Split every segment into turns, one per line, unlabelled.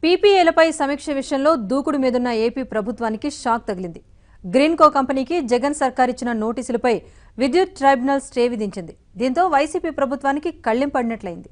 పీపీఏలపై సమీక్ష విషయంలో దూకుడు మీదున్న ఏపీ ప్రభుత్వానికి షాక్ తగిలింది గ్రీన్కో కంపెనీకి జగన్ సర్కార్ ఇచ్చిన నోటీసులపై విద్యుత్ ట్రైబ్యునల్ స్టే విధించింది దీంతో వైసీపీ ప్రభుత్వానికి కళ్లెం పడినట్లయింది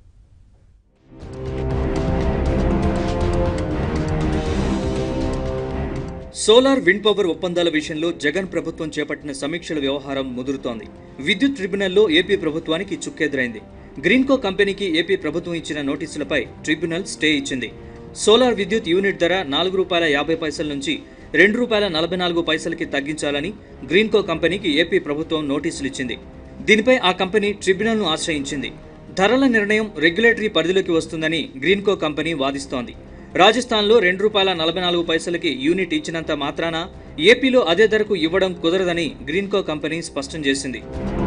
సోలార్ విండ్ పవర్ ఒప్పందాల విషయంలో జగన్ ప్రభుత్వం చేపట్టిన సమీక్షల వ్యవహారం ముదురుతోంది విద్యుత్ ట్రిబ్యునల్లో ఏపీ ప్రభుత్వానికి చుక్కెదురైంది గ్రీన్కో కంపెనీకి ఏపీ ప్రభుత్వం ఇచ్చిన నోటీసులపై ట్రిబ్యునల్ స్టే ఇచ్చింది సోలార్ విద్యుత్ యూనిట్ ధర నాలుగు రూపాయల యాభై పైసల నుంచి రెండు రూపాయల నలభై నాలుగు పైసలకి తగ్గించాలని గ్రీన్కో కంపెనీకి ఏపీ ప్రభుత్వం నోటీసులు ఇచ్చింది దీనిపై ఆ కంపెనీ ట్రిబ్యునల్ను ఆశ్రయించింది ధరల నిర్ణయం రెగ్యులేటరీ పరిధిలోకి వస్తుందని గ్రీన్కో కంపెనీ వాదిస్తోంది రాజస్థాన్లో రెండు రూపాయల నలభై నాలుగు పైసలకి యూనిట్ ఇచ్చినంత మాత్రాన ఏపీలో అదే ధరకు ఇవ్వడం కుదరదని గ్రీన్కో కంపెనీ స్పష్టం చేసింది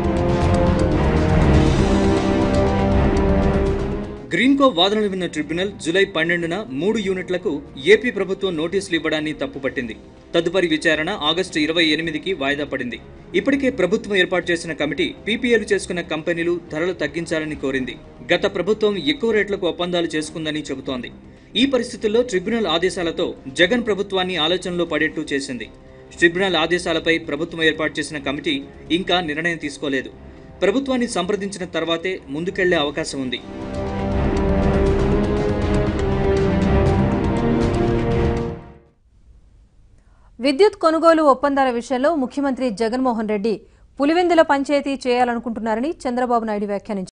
గ్రీన్కో వాదనలు విన్న ట్రిబ్యునల్ జూలై పన్నెండున మూడు యూనిట్లకు ఏపీ ప్రభుత్వం నోటీసులు ఇవ్వడాన్ని తప్పుపట్టింది తదుపరి విచారణ ఆగస్టు ఇరవై ఎనిమిదికి వాయిదా పడింది ఇప్పటికే ప్రభుత్వం ఏర్పాటు చేసిన కమిటీ పీపీఎల్ చేసుకున్న కంపెనీలు ధరలు తగ్గించాలని కోరింది గత ప్రభుత్వం ఎక్కువ రేట్లకు ఒప్పందాలు చేసుకుందని చెబుతోంది ఈ పరిస్థితుల్లో ట్రిబ్యునల్ ఆదేశాలతో జగన్ ప్రభుత్వాన్ని ఆలోచనలో పడేట్టు చేసింది ట్రిబ్యునల్ ఆదేశాలపై ప్రభుత్వం ఏర్పాటు చేసిన కమిటీ ఇంకా నిర్ణయం తీసుకోలేదు ప్రభుత్వాన్ని సంప్రదించిన తర్వాతే ముందుకెళ్లే అవకాశం ఉంది
విద్యుత్ కొనుగోలు ఒప్పందాల విషయంలో ముఖ్యమంత్రి జగన్మోహన్ రెడ్డి పులివెందుల పంచాయతీ చేయాలనుకుంటున్నారని చంద్రబాబు నాయుడు వ్యాఖ్యానించారు